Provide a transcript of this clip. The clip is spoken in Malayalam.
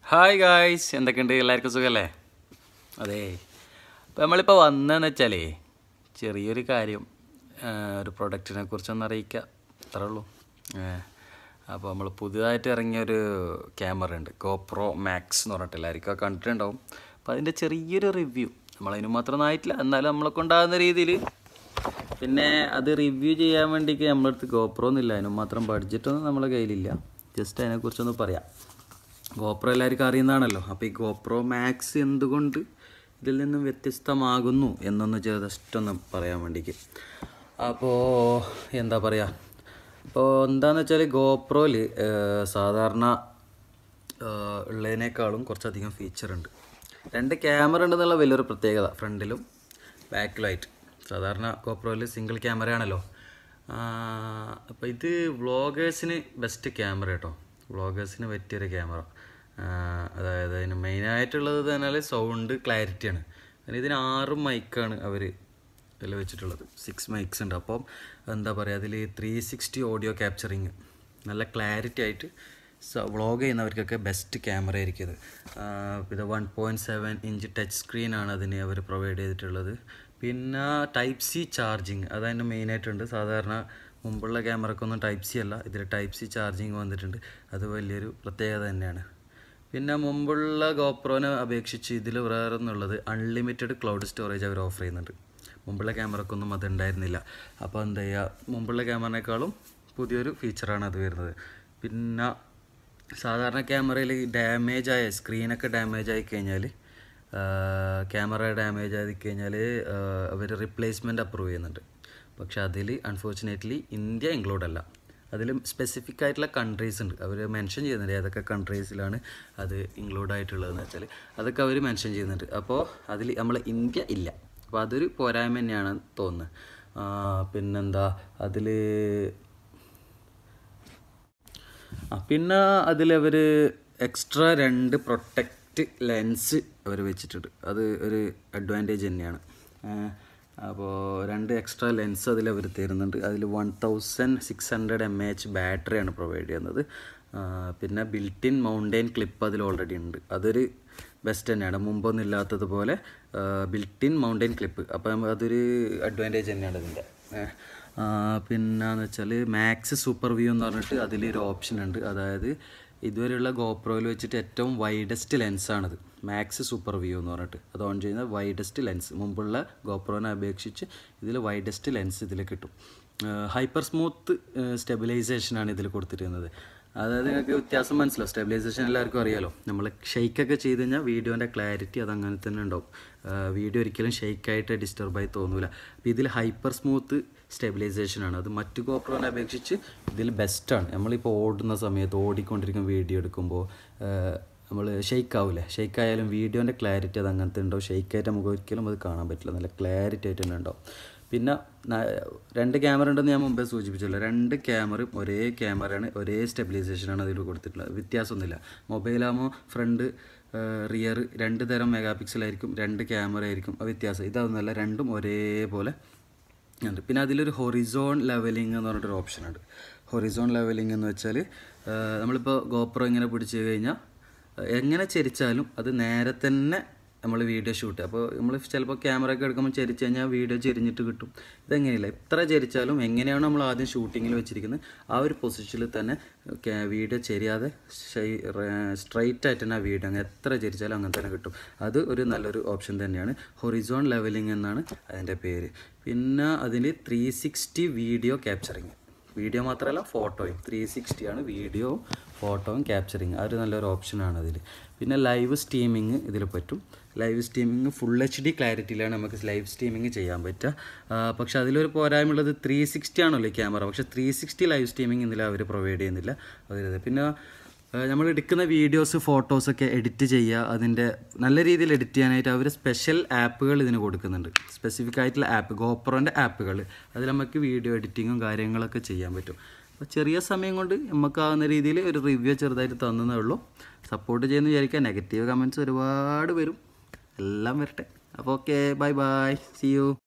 ഹായ് ഗായ്സ് എന്തൊക്കെയുണ്ട് എല്ലാവർക്കും സുഖമല്ലേ അതെ അപ്പോൾ നമ്മളിപ്പോൾ വന്നതെന്ന് വെച്ചാലേ ചെറിയൊരു കാര്യം ആ, ഒരു പ്രൊഡക്റ്റിനെ കുറിച്ചൊന്ന് അറിയിക്കുക അത്രേ ഉള്ളൂ അപ്പോൾ നമ്മൾ പുതിയതായിട്ട് ഇറങ്ങിയ ഒരു ക്യാമറ ഉണ്ട് ഗോപ്രോ മാക്സ് എന്ന് പറഞ്ഞിട്ട് എല്ലാവർക്കും അത് കണ്ടിട്ടുണ്ടാവും അപ്പോൾ അതിൻ്റെ ചെറിയൊരു റിവ്യൂ നമ്മളതിന് മാത്രമൊന്നും ആയിട്ടില്ല എന്നാലും നമ്മളെ കൊണ്ടാകുന്ന രീതിയിൽ പിന്നെ അത് റിവ്യൂ ചെയ്യാൻ വേണ്ടിക്ക് നമ്മുടെ അടുത്ത് ഗോപ്രോ ഒന്നുമില്ല അതിന് മാത്രം ബഡ്ജറ്റൊന്നും നമ്മളെ കയ്യിലില്ല ജസ്റ്റ് അതിനെക്കുറിച്ചൊന്ന് പറയാം ഗോപ്രോ എല്ലാവർക്കും അറിയുന്നതാണല്ലോ അപ്പോൾ ഈ ഗോപ്രോ മാക്സ് എന്തുകൊണ്ട് ഇതിൽ നിന്നും വ്യത്യസ്തമാകുന്നു എന്നൊന്ന് ജസ്റ്റ് ഒന്ന് പറയാൻ വേണ്ടിക്ക് അപ്പോൾ എന്താ പറയുക അപ്പോൾ എന്താണെന്ന് വെച്ചാൽ ഗോപ്രോയിൽ സാധാരണ ആഹ് ഉള്ളതിനേക്കാളും കുറച്ചധികം ഫീച്ചർ ഉണ്ട് രണ്ട് ക്യാമറ ഉണ്ടെന്നുള്ള വലിയൊരു പ്രത്യേകത ഫ്രണ്ടിലും ബാക്കിലുമായിട്ട് സാധാരണ ഗോപ്രോയിൽ സിംഗിൾ ക്യാമറ ആണല്ലോ അപ്പോൾ ഇത് വ്ളോഗേഴ്സിന് ബെസ്റ്റ് ക്യാമറ കേട്ടോ വ്ളോഗേഴ്സിന് പറ്റിയൊരു ക്യാമറ അതായത് അതിന് മെയിനായിട്ടുള്ളത് തന്നെ സൗണ്ട് ക്ലാരിറ്റിയാണ് കാരണം ഇതിന് ആറ് മൈക്കാണ് അവർ ഇതിൽ വെച്ചിട്ടുള്ളത് സിക്സ് മൈക്സ് ഉണ്ട് അപ്പം എന്താ പറയുക അതിൽ ത്രീ സിക്സ്റ്റി ഓഡിയോ ക്യാപ്ചറിങ് നല്ല ക്ലാരിറ്റി ആയിട്ട് വ്ളോഗ് ചെയ്യുന്നവർക്കൊക്കെ ബെസ്റ്റ് ക്യാമറ ആയിരിക്കും ഇത് ഇത് one point seven inch touch സ്ക്രീനാണ് അതിന് അവർ പ്രൊവൈഡ് ചെയ്തിട്ടുള്ളത് പിന്നെ ടൈപ്പ് സി ചാർജിങ് അതതിൻ്റെ മെയിനായിട്ടുണ്ട് സാധാരണ മുമ്പുള്ള ക്യാമറക്കൊന്നും ടൈപ്പ് സി അല്ല ഇതിൽ ടൈപ്പ് സി ചാർജിങ് വന്നിട്ടുണ്ട് അത് വലിയൊരു പ്രത്യേകത തന്നെയാണ് പിന്നെ മുമ്പുള്ള ഗോപ്രോനെ അപേക്ഷിച്ച് ഇതിൽ വേറെ ഒന്നുള്ളത് അൺലിമിറ്റഡ് ക്ലൗഡ് സ്റ്റോറേജ് അവർ ഓഫർ ചെയ്യുന്നുണ്ട് മുമ്പുള്ള ക്യാമറക്കൊന്നും അത് ഉണ്ടായിരുന്നില്ല അപ്പോൾ എന്താ ചെയ്യുക മുമ്പുള്ള ക്യാമറനേക്കാളും പുതിയൊരു ഫീച്ചറാണ് അത് വരുന്നത് പിന്നെ സാധാരണ ക്യാമറയിൽ ഡാമേജ് ആയ സ്ക്രീനൊക്കെ ഡാമേജ് ആയി കഴിഞ്ഞാൽ ക്യാമറ ഡാമേജ് ആയി കഴിഞ്ഞാൽ അവർ റിപ്ലേസ്മെൻറ്റ് അപ്രൂവ് ചെയ്യുന്നുണ്ട് പക്ഷെ അതിൽ അൺഫോർച്ചുനേറ്റ്ലി ഇന്ത്യ ഇൻക്ലൂഡ് അല്ല അതിൽ സ്പെസിഫിക് ആയിട്ടുള്ള കൺട്രീസ് ഉണ്ട് അവർ മെൻഷൻ ചെയ്യുന്നുണ്ട് ഏതൊക്കെ കൺട്രീസിലാണ് അത് ഇൻക്ലൂഡ് ആയിട്ടുള്ളതെന്ന് വെച്ചാൽ അതൊക്കെ അവർ മെൻഷൻ ചെയ്യുന്നുണ്ട് അപ്പോൾ അതിൽ നമ്മൾ ഇന്ത്യ ഇല്ല അപ്പോൾ അതൊരു പോരായ്മ തന്നെയാണ് തോന്നുന്നത് ആ, പിന്നെന്താ അതിൽ ആ പിന്നെ അതിലവർ എക്സ്ട്രാ രണ്ട് പ്രൊട്ടക്റ്റ് ലെൻസ് അവർ വെച്ചിട്ടുണ്ട് അത് ഒരു അഡ്വാൻറ്റേജ് തന്നെയാണ് അപ്പോൾ രണ്ട് എക്സ്ട്രാ ലെൻസ് അതിൽ അവർ തരുന്നുണ്ട് അതിൽ one thousand six hundred M H ബാറ്ററിയാണ് പ്രൊവൈഡ് ചെയ്യുന്നത് ആ, പിന്നെ ബിൽറ്റ് ഇൻ മൗണ്ടെയിൻ ക്ലിപ്പ് അതിൽ ഓൾറെഡി ഉണ്ട് അതൊരു ബെസ്റ്റ് തന്നെയാണ് മുമ്പൊന്നും ഇല്ലാത്തതുപോലെ ബിൽറ്റ് ഇൻ മൗണ്ടെയിൻ ക്ലിപ്പ് അപ്പം അതൊരു അഡ്വാൻറ്റേജ് തന്നെയാണ് ഇതിൻ്റെ പിന്നെന്ന് വെച്ചാൽ മാക്സ് സൂപ്പർ വ്യൂ എന്ന് പറഞ്ഞിട്ട് അതിലൊരു ഓപ്ഷൻ ഉണ്ട് അതായത് ഇതുവരെയുള്ള ഗോപ്രോയിൽ വെച്ചിട്ട് ഏറ്റവും വൈഡസ്റ്റ് ലെൻസാണിത് മാക്സ് സൂപ്പർ വ്യൂ എന്ന് പറഞ്ഞിട്ട് അത് ഓൺ ചെയ്യുന്ന വൈഡസ്റ്റ് ലെൻസ് മുമ്പുള്ള ഗോപ്രോനെ അപേക്ഷിച്ച് ഇതിൽ വൈഡസ്റ്റ് ലെൻസ് ഇതിൽ കിട്ടും ഹൈപ്പർ സ്മൂത്ത് സ്റ്റെബിലൈസേഷനാണ് ഇതിൽ കൊടുത്തിരുന്നത് അതായത് നിങ്ങൾക്ക് വ്യത്യാസം മനസ്സിലാവും സ്റ്റെബിലൈസേഷൻ എല്ലാവർക്കും അറിയാലോ നമ്മൾ ഷെയ്ക്കൊക്കെ ചെയ്ത് കഴിഞ്ഞാൽ വീഡിയോൻ്റെ ക്ലാരിറ്റി അത് അങ്ങനെ തന്നെ ഉണ്ടാവും വീഡിയോ ഒരിക്കലും ഷെയ്ക്കായിട്ട് ഡിസ്റ്റർബായി തോന്നൂല അപ്പോൾ ഇതിൽ ഹൈപ്പർ സ്മൂത്ത് സ്റ്റെബിലൈസേഷനാണ് അത് മറ്റു ഗോപ്രോനെ അപേക്ഷിച്ച് ഇതിൽ ബെസ്റ്റാണ് നമ്മളിപ്പോൾ ഓടുന്ന സമയത്ത് ഓടിക്കൊണ്ടിരിക്കുന്ന വീഡിയോ എടുക്കുമ്പോൾ നമ്മൾ ഷെയ്ക്ക് ആവില്ലേ ഷെയ്ക്ക് ആയാലും വീഡിയോൻ്റെ ക്ലാരിറ്റി അത് അങ്ങനത്തെ ഉണ്ടാവും ഷെയ്ക്കായിട്ട് നമുക്ക് ഒരിക്കലും അത് കാണാൻ പറ്റില്ല നല്ല ക്ലാരിറ്റി ആയിട്ട് തന്നെ ഉണ്ടാവും പിന്നെ ന- രണ്ട് ക്യാമറ ഉണ്ടെന്ന് ഞാൻ മുമ്പേ സൂചിപ്പിച്ചല്ലോ രണ്ട് ക്യാമറയും ഒരേ ക്യാമറയാണ് ഒരേ സ്റ്റെബിലൈസേഷനാണ് അതിൽ കൊടുത്തിട്ടുള്ളത് വ്യത്യാസമൊന്നുമില്ല മൊബൈലാകുമ്പോൾ ഫ്രണ്ട് റിയർ രണ്ട് തരം മെഗാ പിക്സലായിരിക്കും രണ്ട് ക്യാമറ ആയിരിക്കും അത് വ്യത്യാസം ഇതൊന്നുമല്ല രണ്ടും ഒരേപോലെ ഉണ്ട് പിന്നെ അതിലൊരു ഹൊറിസോൺ ലെവലിംഗ് എന്ന് പറഞ്ഞിട്ടൊരു ഓപ്ഷൻ ഉണ്ട് ഹൊറിസോൺ ലെവലിംഗ് എന്ന് വെച്ചാൽ നമ്മളിപ്പോൾ ഗോപ്രോ ഇങ്ങനെ പിടിച്ച് കഴിഞ്ഞാൽ എങ്ങനെ ചരിച്ചാലും അത് നേരെ തന്നെ നമ്മൾ വീഡിയോ ഷൂട്ട് അപ്പോൾ നമ്മൾ ചിലപ്പോൾ ക്യാമറ ഒക്കെ എടുക്കുമ്പോൾ ചരിച്ച് കഴിഞ്ഞാൽ വീഡിയോ ചെരിഞ്ഞിട്ട് കിട്ടും ഇതെങ്ങനെയില്ല എത്ര ചരിച്ചാലും എങ്ങനെയാണ് നമ്മൾ ആദ്യം ഷൂട്ടിങ്ങിൽ വെച്ചിരിക്കുന്നത് ആ ഒരു പൊസിഷനിൽ തന്നെ വീഡിയോ ചെരിയാതെ സ്ട്രൈറ്റ് ആയിട്ട് തന്നെ ആ വീഡിയോ അങ്ങനെ എത്ര ചരിച്ചാലും അങ്ങനെ തന്നെ കിട്ടും അത് ഒരു നല്ലൊരു ഓപ്ഷൻ തന്നെയാണ് ഹൊറിസോൺ ലെവലിംഗ് എന്നാണ് അതിൻ്റെ പേര് പിന്നെ അതിൽ three sixty video capturing video മാത്രമല്ല ഫോട്ടോയും ത്രീ സിക്സ്റ്റിയാണ് വീഡിയോ ഫോട്ടോയും ക്യാപ്ചറിങ് അത് ഒരു നല്ലൊരു ഓപ്ഷനാണ് അതിൽ പിന്നെ ലൈവ് സ്റ്റീമിങ് ഇതിൽ പറ്റും live streaming full H D ക്ലാരിറ്റിയിലാണ് നമുക്ക് ലൈവ് സ്റ്റീമിങ് ചെയ്യാൻ പറ്റുക ആ, പക്ഷേ അതിലൊരു പോരായ്മ ഉള്ളത് ത്രീ സിക്സ്റ്റി ആണല്ലോ ഈ ക്യാമറ പക്ഷേ ത്രീ സിക്സ്റ്റി ലൈവ് സ്റ്റീമിങ് ഇതിൽ അവർ പ്രൊവൈഡ് ചെയ്യുന്നില്ല അതിൽ പിന്നെ നമ്മൾ എടുക്കുന്ന വീഡിയോസ് ഫോട്ടോസൊക്കെ എഡിറ്റ് ചെയ്യുക അതിൻ്റെ നല്ല രീതിയിൽ എഡിറ്റ് ചെയ്യാനായിട്ട് അവർ സ്പെഷ്യൽ ആപ്പുകൾ ഇതിന് കൊടുക്കുന്നുണ്ട് സ്പെസിഫിക് ആയിട്ടുള്ള ആപ്പ് ഗോപ്രോൻ്റെ ആപ്പുകൾ അതിൽ നമുക്ക് വീഡിയോ എഡിറ്റിങ്ങും കാര്യങ്ങളൊക്കെ ചെയ്യാൻ പറ്റും അപ്പോൾ ചെറിയ സമയം കൊണ്ട് നമുക്കാവുന്ന രീതിയിൽ ഒരു റിവ്യൂ ചെറുതായിട്ട് തന്നതേ ഉള്ളൂ സപ്പോർട്ട് ചെയ്യുന്ന വിചാരിക്കുക നെഗറ്റീവ് കമൻറ്റ്സ് ഒരുപാട് വരും എല്ലാം വരട്ടെ അപ്പോൾ okay bye bye see U